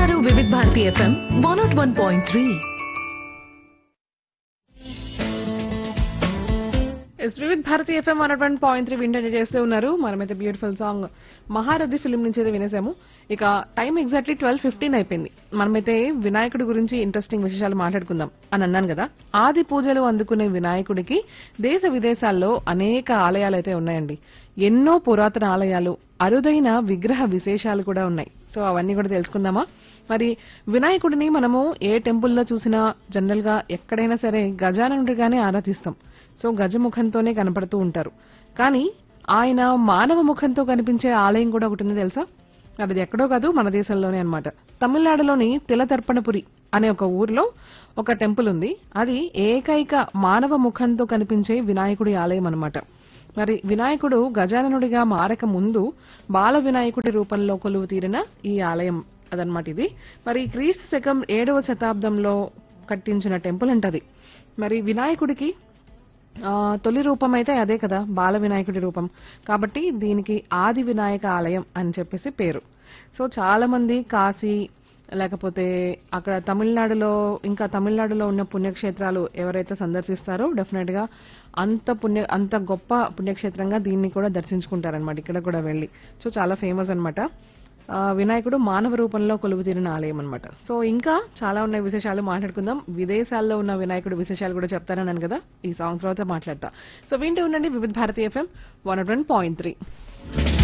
వింటున్నారు Vividh Bharati FM one nought one point three yes Vividh Bharati FM one one point three వింటనే చేస్తూ ఉన్నారు మనమైతే బ్యూటిఫుల్ సాంగ్ మహారథి ఫిల్మ్ నుంచి అయితే వినేసాము ఇక టైం ఎగ్జాక్ట్లీ ట్వెల్వ్ ఫిఫ్టీన్ అయిపోయింది మనమైతే వినాయకుడి గురించి ఇంట్రెస్టింగ్ విశేషాలు మాట్లాడుకుందాం అని అన్నాను కదా ఆది పూజలు అందుకునే వినాయకుడికి దేశ విదేశాల్లో అనేక ఆలయాలు అయితే ఉన్నాయండి ఎన్నో పురాతన ఆలయాలు అరుదైన విగ్రహ విశేషాలు కూడా ఉన్నాయి సో అవన్నీ కూడా తెలుసుకుందామా మరి వినాయకుడిని మనము ఏ టెంపుల్లో చూసినా జనరల్ గా ఎక్కడైనా సరే గజాననుడిగానే ఆరాధిస్తాం సో గజముఖంతోనే కనపడుతూ ఉంటారు కానీ ఆయన మానవ ముఖంతో కనిపించే ఆలయం కూడా ఒకటి ఉంది తెలుసా అది ఎక్కడో కాదు మన దేశంలోనే అన్నమాట తమిళనాడులోని తిలతర్పణపురి అనే ఒక ఊర్లో ఒక టెంపుల్ ఉంది అది ఏకైక మానవ ముఖంతో కనిపించే వినాయకుడి ఆలయం అన్నమాట మరి వినాయకుడు గజాననుడిగా మారక ముందు బాల వినాయకుడి రూపంలో కొలువు తీరిన ఈ ఆలయం అదనమాట ఇది మరి క్రీస్తు శకం ఏడవ శతాబ్దంలో కట్టించిన టెంపుల్ అంటది మరి వినాయకుడికి ఆ, తొలి రూపం అయితే అదే కదా బాల వినాయకుడి రూపం కాబట్టి దీనికి ఆది వినాయక ఆలయం అని చెప్పేసి పేరు సో చాలా మంది కాశీ లేకపోతే అక్కడ తమిళనాడులో ఇంకా తమిళనాడులో ఉన్న పుణ్యక్షేత్రాలు ఎవరైతే సందర్శిస్తారో డెఫినెట్ గా అంత పుణ్య అంత గొప్ప పుణ్యక్షేత్రంగా దీన్ని కూడా దర్శించుకుంటారనమాట ఇక్కడ కూడా వెళ్ళి సో చాలా ఫేమస్ అన్నమాట ఆ, వినాయకుడు మానవ రూపంలో కొలువు తీరిన ఆలయం అన్నమాట సో ఇంకా చాలా ఉన్నాయి విశేషాలు మాట్లాడుకుందాం విదేశాల్లో ఉన్న వినాయకుడు విశేషాలు కూడా చెప్తానన్నాను కదా ఈ సాంగ్ తర్వాత మాట్లాడతా సో వింటూ ఉండండి Vividh Bharati FM one point three